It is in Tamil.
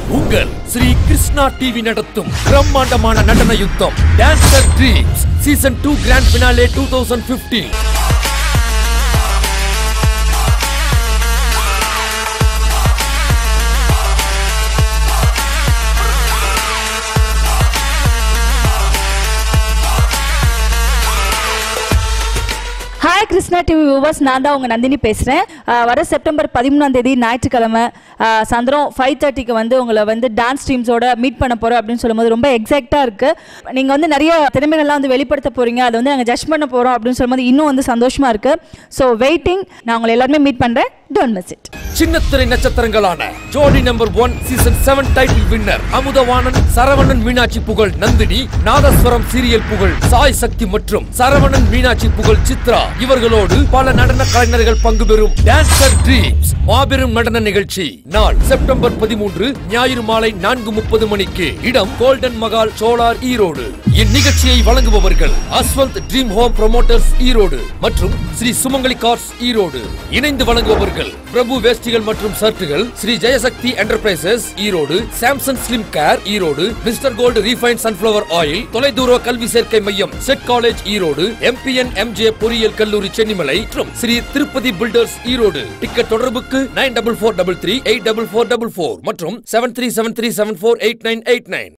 உங்கள் ஸ்ரீ கிருஷ்ணா டிவி நடத்தும் பிரம்மாண்டமான நடன யுத்தம் dancer dreams season two grand finale two thousand fifteen hi Krishna TV viewers நான் தான் உங்கள் நந்தினி பேசுகிறேன் வர செப்டம்பர் பதிமூணாம் தேதி ஞாயிற்றுக்கிழமை ஆஹ், சாயந்தரம் ஃபைவ் தேர்ட்டிக்கு வந்து உங்களை வந்து டான்ஸ் டீம்ஸோட மீட் பண்ண போகிறோம் அப்படின்னு சொல்லும்போது ரொம்ப எக்ஸைட்டாக இருக்குது நீங்கள் வந்து நிறைய திறமைகள்லாம் வந்து வெளிப்படுத்த போகிறீங்க அதை வந்து நாங்கள் ஜட்ஜ் பண்ண போகிறோம் அப்படின்னு சொல்லும்போது இன்னும் வந்து சந்தோஷமாக இருக்குது ஸோ வெயிட்டிங் நான் உங்களை எல்லாருமே மீட் பண்ணுறேன் டோன்ட் மிஸ் இட் சின்னத்திரை நட்சத்திரங்களான Jodi number one season seven title winner Amudhavanan Saravanan Meenakshi Pugazh Nandini நாதஸ்வரம் சீரியல் புகழ் சாய் சக்தி மற்றும் சரவணன் மீனாட்சி புகழ் சித்ரா இவர்களோடு பல நடன கலைஞர்கள் பங்கு பெறும் டான்சர் ட்ரீம்ஸ் மாபெரும் நடன நிகழ்ச்சி நாள் செப்டம்பர் பதிமூன்று ஞாயிறு மாலை நான்கு முப்பது மணிக்கு இடம் கோல்டன் மகால் சோலார் ஈரோடு இந்நிகழ்ச்சியை வழங்குபவர்கள் Ashwanth dream home promoters Erode மற்றும் ஸ்ரீ சுமங்கலி கார்ஸ் ஈரோடு இணைந்து வழங்குபவர்கள் பிரபு வேஷ்டிகள் மற்றும் ஷர்ட்டுகள் Sri Jayasakthi enterprises Erode Samsung slim care Erode mister gold refine sunflower oil தொலைதூர கல்வி சேர்க்கை மையம் set college Erode MBN MJ பொறியியல் கல்லூரி சென்னிமலை மற்றும் ஸ்ரீ திருப்பதி பில்டர்ஸ் ஈரோடு டிக்கெட் தொடர்புக்கு nine double four double three eight double four double four மற்றும் seven three seven three seven four eight nine eight nine